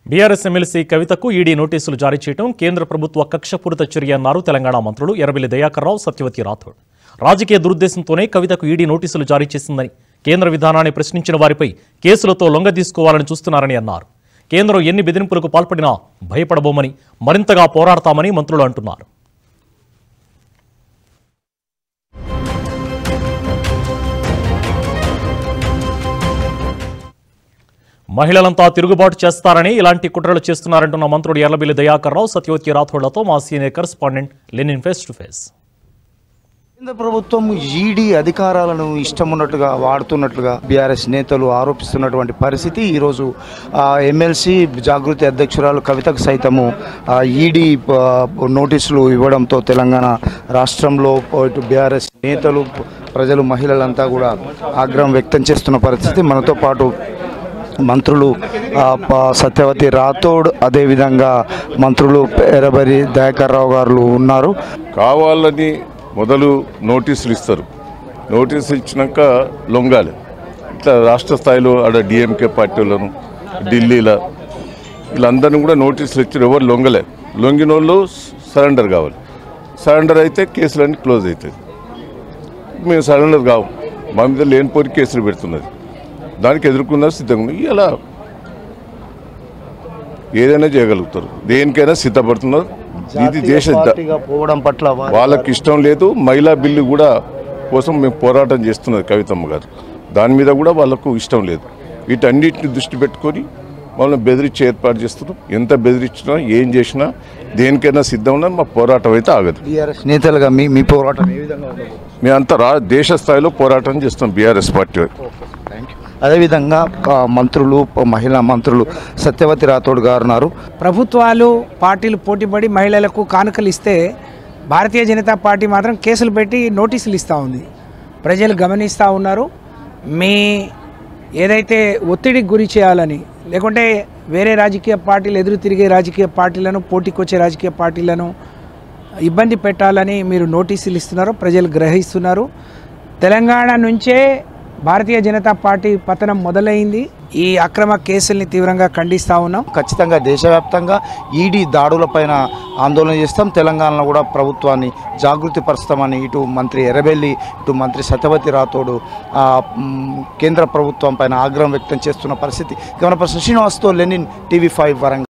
BRS MLC కవితకు ED నోటీసులు జారీ చేయడం కేంద్ర ప్రభుత్వ కక్షపూరిత చర్య అన్నారు తెలంగాణ మంత్రులు ఎర్రబెల్లి దయాకర్ రావు సత్యవతి రాథోడ్ రాజకీయ దురుద్దేశంతోనే కవితకు ఈడీ నోటీసులు జారీ చేసిందని కేంద్ర విధానాన్ని ప్రశ్నించిన వారిపై కేసులతో లొంగ తీసుకోవాలని చూస్తున్నారని అన్నారు కేంద్రం ఎన్ని బెదిరింపులకు పాల్పడినా భయపడబోమని మరింతగా పోరాడతామని మంత్రులు అంటున్నారు మహిళలంతా తిరుగుబాటు చేస్తారని ఇలాంటి కుట్రలు చేస్తున్నారంటున్న మంత్రుడు ఎర్లబెల్లి దయాకర్ రావు సత్యవతి రాథోడ్లతో మా senior correspondent Lenin face to face కేంద్ర ప్రభుత్వం ఈడీ అధికారాలను ఇష్టం ఉన్నట్టుగా వాడుతున్నట్లుగా బీఆర్ఎస్ నేతలు ఆరోపిస్తున్నటువంటి పరిస్థితి ఈరోజు ఆ, ఎమ్మెల్సీ జాగృతి అధ్యక్షురాలు కవితకు సైతము ఆ, ఈడీ ఆ, నోటీసులు ఇవ్వడంతో తెలంగాణ రాష్ట్రంలో ఇటు బీఆర్ఎస్ నేతలు ప్రజలు మహిళలంతా కూడా ఆగ్రహం వ్యక్తం చేస్తున్న పరిస్థితి మనతో పాటు మంత్రులు ఆ, ప- సత్యవతి రాథోడ్ అదేవిధంగా మంత్రులు ఎర్రబరి దయాకర్ రావు గారు ఉన్నారు కావాలని మొదలు నోటీసులు ఇస్తారు నోటీసులు ఇచ్చినాక లొంగాలి ఇట్లా రాష్ట్ర స్థాయిలో ఆడ డిఎంకే పార్టీ వాళ్ళను ఢిల్లీలో వీళ్ళందరినీ కూడా నోటీసులు ఇచ్చారు ఎవరు లొంగలే లొంగిన వాళ్ళు సరెండర్ కావాలి సరెండర్ అయితే కేసులన్నీ క్లోజ్ అవుతాయి మేము సరెండర్ కావు మా మీద లేనిపోని కేసులు పెడుతున్నది దానికి ఎదుర్కొన్నారు సిద్ధంగా ఉన్నారు. ఇలా ఏదైనా చేయగలుగుతారు దేనికైనా సిద్ధపడుతున్నారు ఇది దేశ పార్టీగా పోవడం పట్ల వారి- వాళ్ళకి ఇష్టం లేదు మహిళా బిల్లు కూడా కోసం మేము పోరాటం చేస్తున్నది కవితమ్మ గారు దాని మీద కూడా వాళ్ళకు ఇష్టం లేదు వీటన్నిటిని దృష్టి పెట్టుకొని వాళ్ళని బెదిరించి ఏర్పాటు చేస్తున్నాం ఎంత బెదిరించినా ఏం చేసినా దేనికైనా సిద్ధం ఉన్నా మా పోరాటం అయితే ఆగదు బీఆర్ఎస్ నేతలుగా మీ మీ పోరాటం ఏ విధంగా ఉండబోతుంది మేమంతా రా దేశ స్థాయిలో పోరాటం చేస్తాం బీఆర్ఎస్ పార్టీ థ్యాంక్ యూ అదేవిధంగా ఆ, మంత్రులు ప- మహిళా మంత్రులు సత్యవతి రాథోడ్ గారు ఉన్నారు ప్రభుత్వాలు పార్టీలు పోటీపడి మహిళలకు కానుకలు ఇస్తే భారతీయ జనతా పార్టీ మాత్రం కేసులు పెట్టి నోటీసులు ఇస్తూ ఉంది ప్రజలు గమనిస్తూ ఉన్నారు మీ ఏదైతే ఒత్తిడికి గురి చేయాలని లేకుంటే వేరే రాజకీయ పార్టీలు ఎదురు తిరిగే రాజకీయ పార్టీలను పోటీకి వచ్చే రాజకీయ పార్టీలను ఇబ్బంది పెట్టాలని మీరు నోటీసులు ఇస్తున్నారు ప్రజలు గ్రహిస్తున్నారు తెలంగాణ నుంచే భారతీయ జనతా పార్టీ పతనం మొదలైంది ఈ అక్రమ కేసుల్ని తీవ్రంగా ఖండిస్తూ ఉన్నాం ఖచ్చితంగా దేశవ్యాప్తంగా ఈడీ దాడులపైన ఆందోళన చేస్తాం తెలంగాణలో కూడా ప్రభుత్వాన్ని జాగృతి పరుస్తామని ఇటు మంత్రి ఎర్రబెల్లి ఇటు మంత్రి సత్యవతి రాథోడు ఆ, మ్, కేంద్ర ప్రభుత్వం పైన ఆగ్రహం వ్యక్తం చేస్తున్న పరిస్థితి గమన పర్సన్ శ్రీనివాస్తో లెనిన్ టీవీ ఫైవ్ వరంగల్